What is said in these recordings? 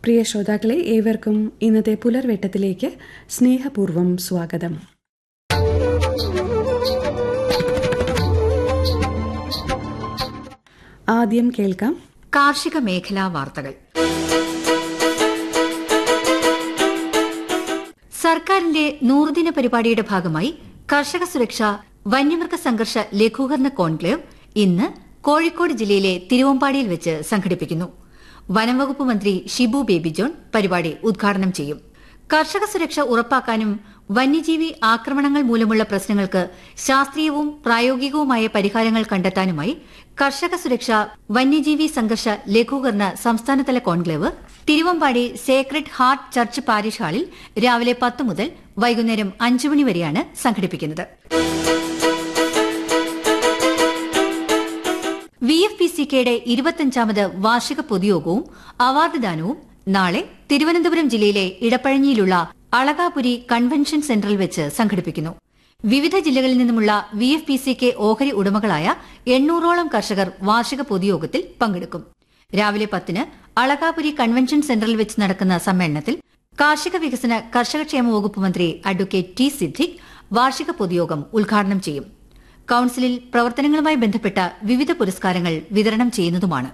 പ്രിയ ശ്രോതാക്കളെ ഏവർക്കും ഇന്നത്തെ പുലർവെട്ടത്തിലേക്ക് സ്നേഹപൂർവ്വം സ്വാഗതം ആദ്യം കേൾക്കാം കാർഷിക മേഖലാ വാർത്തകൾ സർക്കാരിന്റെ നൂറുദിന പരിപാടിയുടെ ഭാഗമായി കർഷക സുരക്ഷ വന്യമൃഗ സംഘർഷ ലഘൂകരണ കോൺക്ലേവ് ഇന്ന് കോഴിക്കോട് ജില്ലയിലെ തിരുവമ്പാടിയിൽ വെച്ച് സംഘടിപ്പിക്കുന്നു വനംവകുപ്പ് മന്ത്രി ഷിബു ബേബി ജോൺ പരിപാടി ഉദ്ഘാടനം ചെയ്യും കർഷക സുരക്ഷ ഉറപ്പാക്കാനും വന്യജീവി ആക്രമണങ്ങൾ മൂലമുള്ള പ്രശ്നങ്ങൾക്ക് ശാസ്ത്രീയവും പ്രായോഗികവുമായ പരിഹാരങ്ങൾ കണ്ടെത്താനുമായി കർഷക സുരക്ഷ വന്യജീവി സംഘർഷ ലഘൂകരണ സംസ്ഥാനതല conclave Thiruvambady sacred heart church parish ഹാളിൽ രാവിലെ പത്ത് മുതൽ വൈകുന്നേരം അഞ്ചു മണി വരെയാണ് സംഘടിപ്പിക്കുന്നത് വി എഫ് പി സി കെയുടെ ഇരുപത്തഞ്ചാമത് വാർഷിക പൊതുയോഗവും അവാർഡ് ദാനവും നാളെ തിരുവനന്തപുരം ജില്ലയിലെ ഇടപ്പഴഞ്ഞിയിലുള്ള അളകാപുരി കൺവെൻഷൻ സെന്ററിൽ വെച്ച് സംഘടിപ്പിക്കുന്നു വിവിധ ജില്ലകളിൽ നിന്നുമുള്ള V F P C K ഓഹരി ഉടമകളായ എണ്ണൂറോളം കർഷകർ വാർഷിക പൊതുയോഗത്തിൽ പങ്കെടുക്കും രാവിലെ പത്തിന് അളകാപുരി കൺവെൻഷൻ സെന്ററിൽ വെച്ച് നടക്കുന്ന സമ്മേളനത്തിൽ കാർഷിക വികസന കർഷകക്ഷേമ വകുപ്പ് മന്ത്രി അഡ്വക്കേറ്റ് ടി സിദ്ദിഖ് വാർഷിക പൊതുയോഗം ഉദ്ഘാടനം ചെയ്യും കൌൺസിലിൽ പ്രവർത്തനങ്ങളുമായി ബന്ധപ്പെട്ട വിവിധ പുരസ്കാരങ്ങൾ വിതരണം ചെയ്യുന്നതുമാണ്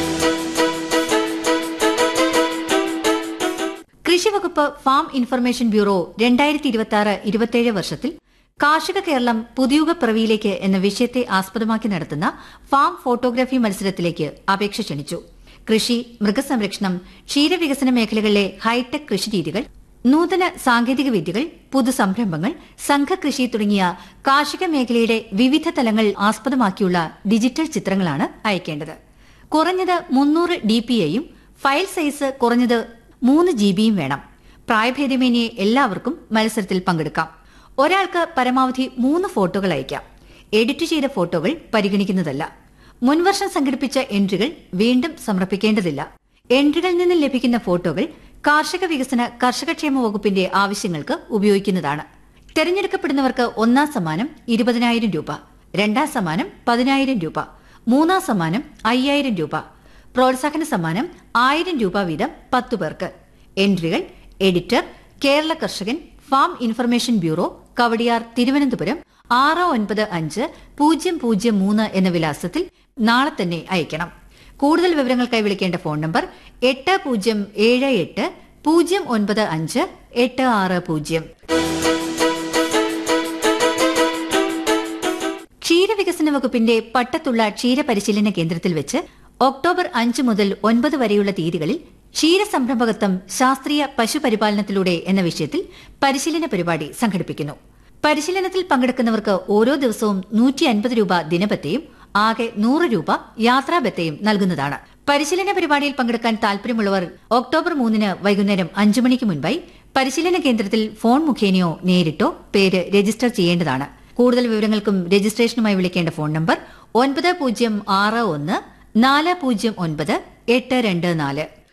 കൃഷിവകുപ്പ് ഫാം ഇൻഫർമേഷൻ ബ്യൂറോ രണ്ടായിരത്തി ഇരുപത്തി ആറ് ഇരുപത്തിയേഴ് വർഷത്തിൽ കാർഷിക കേരളം പുതിയുഗ പിറവിയിലേക്ക് എന്ന വിഷയത്തെ ആസ്പദമാക്കി നടത്തുന്ന ഫാം ഫോട്ടോഗ്രാഫി മത്സരത്തിലേക്ക് അപേക്ഷ ക്ഷണിച്ചു കൃഷി മൃഗസംരക്ഷണം ക്ഷീരവികസന മേഖലകളിലെ ഹൈടെക് കൃഷിരീതികൾ നൂതന സാങ്കേതിക വിദ്യകൾ പുതുസംരംഭങ്ങൾ സംഘകൃഷി തുടങ്ങിയ കാർഷിക മേഖലയുടെ വിവിധ തലങ്ങൾ ആസ്പദമാക്കിയുള്ള ഡിജിറ്റൽ ചിത്രങ്ങളാണ് അയക്കേണ്ടത് കുറഞ്ഞത് മുന്നൂറ് ഡി പി ഐയും ഫയൽ സൈസ് കുറഞ്ഞത് മൂന്ന് ജി ബിയും വേണം പ്രായഭേദമേന്യേ എല്ലാവർക്കും മത്സരത്തിൽ പങ്കെടുക്കാം ഒരാൾക്ക് പരമാവധി മൂന്ന് ഫോട്ടോകൾ അയക്കാം എഡിറ്റ് ചെയ്ത ഫോട്ടോകൾ പരിഗണിക്കുന്നതല്ല മുൻവർഷം സംഘടിപ്പിച്ച എൻട്രികൾ വീണ്ടും സമർപ്പിക്കേണ്ടതില്ല എൻട്രികളിൽ നിന്ന് ലഭിക്കുന്ന ഫോട്ടോകൾ കാർഷിക വികസന കർഷകക്ഷേമ വകുപ്പിന്റെ ആവശ്യങ്ങൾക്ക് ഉപയോഗിക്കുന്നതാണ് തെരഞ്ഞെടുക്കപ്പെടുന്നവർക്ക് ഒന്നാം സമ്മാനം ഇരുപതിനായിരം രൂപ രണ്ടാം സമ്മാനം പതിനായിരം രൂപ മൂന്നാം സമ്മാനം അയ്യായിരം രൂപ പ്രോത്സാഹന സമ്മാനം ആയിരം രൂപ വീതം പത്തു പേർക്ക് എൻട്രികൾ editor Kerala Karshakan farm information bureau Kowdiar Thiruvananthapuram ആറ് ഒൻപത് അഞ്ച് പൂജ്യം പൂജ്യം മൂന്ന് എന്ന വിലാസത്തിൽ നാളെ തന്നെ അയക്കണം കൂടുതൽ വിവരങ്ങൾക്കായി വിളിക്കേണ്ട ഫോൺ നമ്പർ എട്ട് പൂജ്യം ഏഴ് എട്ട് പൂജ്യം ഒൻപത് അഞ്ച് എട്ട് ആറ് പൂജ്യം ക്ഷീരവികസന വകുപ്പിന്റെ പട്ടത്തുള്ള ക്ഷീരപരിശീലന കേന്ദ്രത്തിൽ വെച്ച് ഒക്ടോബർ അഞ്ച് മുതൽ ഒൻപത് വരെയുള്ള തീയതികളിൽ ക്ഷീരസംരംഭകത്വം ശാസ്ത്രീയ പശുപരിപാലനത്തിലൂടെ എന്ന വിഷയത്തിൽ പരിശീലന പരിപാടി സംഘടിപ്പിക്കുന്നു പരിശീലനത്തിൽ പങ്കെടുക്കുന്നവർക്ക് ഓരോ ദിവസവും നൂറ്റി അൻപത് രൂപ ദിനബത്തയും ആകെ നൂറ് രൂപ യാത്രാബത്തയും നൽകുന്നതാണ് പരിശീലന പരിപാടിയിൽ പങ്കെടുക്കാൻ താൽപര്യമുള്ളവർ ഒക്ടോബർ മൂന്നിന് വൈകുന്നേരം അഞ്ചു മണിക്ക് മുൻപായി പരിശീലന കേന്ദ്രത്തിൽ ഫോൺ മുഖേനയോ നേരിട്ടോ പേര് രജിസ്റ്റർ ചെയ്യേണ്ടതാണ് കൂടുതൽ വിവരങ്ങൾക്കും രജിസ്ട്രേഷനുമായി വിളിക്കേണ്ട ഫോൺ നമ്പർ ഒൻപത് പൂജ്യം ആറ് ഒന്ന് നാല് പൂജ്യം ഒൻപത് എട്ട് രണ്ട് നാല്